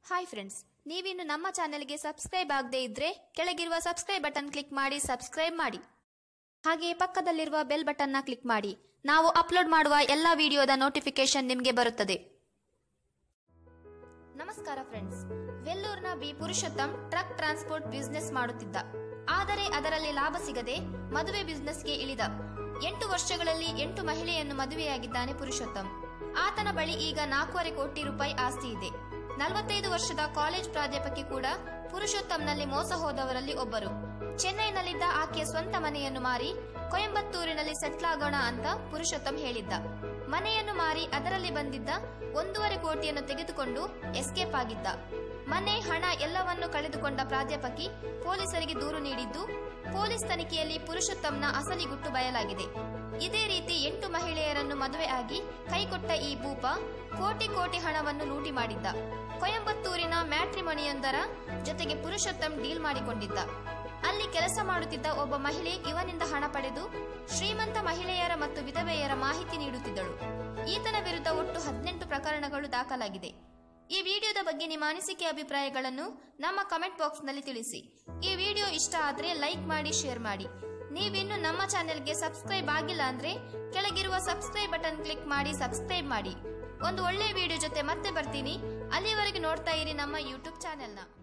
hi friends ನೀವಿನ್ನು ನಮ್ಮ ಚಾನೆಲ್ಗೆ ಸಬ್ಸ್ಕ್ರೈಬ್ ಆಗದೇ ಇದ್ರೆ ಕೆಳಗಿರುವ ಸಬ್ಸ್ಕ್ರೈಬ್ ಬಟನ್ ಕ್ಲಿಕ್ ಮಾಡಿ ಸಬ್ಸ್ಕ್ರೈಬ್ ಮಾಡಿ ಹಾಗೆಯೇ ಪಕ್ಕದಲ್ಲಿರುವ ಬೆಲ್ ಬಟನ್ನ ಕ್ಲಿಕ್ ಮಾಡಿ ನಾವು ಅಪ್ಲೋಡ್ ಮಾಡುವ ಎಲ್ಲಾ ವಿಡಿಯೋದ ನೋಟಿಫಿಕೇಶನ್ ನಿಮಗೆ ಬರುತ್ತದೆ ನಮಸ್ಕಾರ ಫ್ರೆಂಡ್ಸ್ ವೆಲ್ಲೂರ್ನ B Purushottam truck transport business ಮಾಡುತ್ತಿದ್ದ ಆದರೆ ಅದರಲ್ಲಿ ಲಾಭ ಸಿಗದೆ ಮದುವೆ ಬಿಸ್ನೆಸ್ಗೆ ಇಳಿದ ಎಂಟು ವರ್ಷಗಳಲ್ಲಿ ಎಂಟು ಮಹಿಳೆಯನ್ನು ಮದುವೆಯಾಗಿದ್ದಾನೆ ಪುರುಷೋತ್ತಮ್ ಆತನ ಬಳಿ ಈಗ ನಾಲ್ಕೂವರೆ ಕೋಟಿ ರೂಪಾಯಿ ಆಸ್ತಿ ಇದೆ ನಲವತ್ತೈದು ವರ್ಷದ ಕಾಲೇಜ್ ಪ್ರಾಧ್ಯಾಪಕಿ ಕೂಡ ಪುರುಷೋತ್ತಮ್ನಲ್ಲಿ ಮೋಸ ಹೋದವರಲ್ಲಿ ಒಬ್ಬರು ಚೆನ್ನೈನಲ್ಲಿದ್ದ ಆಕೆಯ ಸ್ವಂತ ಮನೆಯನ್ನು ಮಾರಿ ಕೊಯಂಬತ್ತೂರಿನಲ್ಲಿ ಸೆಟ್ಲ್ ಆಗೋಣ ಅಂತ ಪುರುಷೋತ್ತಮ್ ಹೇಳಿದ್ದ ಮನೆಯನ್ನು ಮಾರಿ ಅದರಲ್ಲಿ ಬಂದಿದ್ದ ಒಂದೂವರೆ ಕೋಟಿಯನ್ನು ತೆಗೆದುಕೊಂಡು ಎಸ್ಕೇಪ್ ಆಗಿದ್ದ ಮನೆ ಹಣ ಎಲ್ಲವನ್ನು ಕಳೆದುಕೊಂಡ ಪ್ರಾಧ್ಯಾಪಕಿ ಪೊಲೀಸರಿಗೆ ದೂರು ನೀಡಿದ್ದು ಪೊಲೀಸ್ ತನಿಖೆಯಲ್ಲಿ ಪುರುಷೋತ್ತಮ್ನ ಅಸಲಿ ಗುಟ್ಟು ಬಯಲಾಗಿದೆ ಇದೇ ರೀತಿ ಎಂಟು ಮಹಿಳೆಯರನ್ನು ಮದುವೆ ಆಗಿ ಕೈಕೊಟ್ಟ ಈ ಭೂಪ ಕೋಟಿ ಕೋಟಿ ಹಣವನ್ನು ಲೂಟಿ ಮಾಡಿದ್ದ ಕೊಯಂಬತ್ತೂರಿನ ಮ್ಯಾಟ್ರಿಮೊನಿಯೊಂದರ ಜೊತೆಗೆ ಪುರುಷೋತ್ತಮ್ ಡೀಲ್ ಮಾಡಿಕೊಂಡಿದ್ದ ಅಲ್ಲಿ ಕೆಲಸ ಮಾಡುತ್ತಿದ್ದ ಒಬ್ಬ ಮಹಿಳೆ ಇವನಿಂದ ಹಣ ಪಡೆದು ಶ್ರೀಮಂತ ಮಹಿಳೆಯರ ಮತ್ತು ವಿಧವೆಯರ ಮಾಹಿತಿ ನೀಡುತ್ತಿದ್ದಳು ಈತನ ವಿರುದ್ಧ ಒಟ್ಟು ಹದಿನೆಂಟು ಪ್ರಕರಣಗಳು ದಾಖಲಾಗಿದೆ ಈ ವಿಡಿಯೋದ ಬಗ್ಗೆ ನಿಮ್ಮ ಅನಿಸಿಕೆ ಅಭಿಪ್ರಾಯಗಳನ್ನು ನಮ್ಮ ಕಮೆಂಟ್ ಬಾಕ್ಸ್ನಲ್ಲಿ ತಿಳಿಸಿ ಈ ವಿಡಿಯೋ ಇಷ್ಟ ಆದರೆ ಲೈಕ್ ಮಾಡಿ ಶೇರ್ ಮಾಡಿ ನೀವಿನ್ನು ನಮ್ಮ ಚಾನೆಲ್ಗೆ ಸಬ್ಸ್ಕ್ರೈಬ್ ಆಗಿಲ್ಲ ಅಂದ್ರೆ ಕೆಳಗಿರುವ ಸಬ್ಸ್ಕ್ರೈಬ್ ಬಟನ್ ಕ್ಲಿಕ್ ಮಾಡಿ ಸಬ್ಸ್ಕ್ರೈಬ್ ಮಾಡಿ ಒಂದು ಒಳ್ಳೆ ವಿಡಿಯೋ ಜೊತೆ ಮತ್ತೆ ಬರ್ತೀನಿ ಅಲ್ಲಿವರೆಗೆ ನೋಡ್ತಾ ಇರಿ ನಮ್ಮ ಯೂಟ್ಯೂಬ್ ಚಾನೆಲ್ನ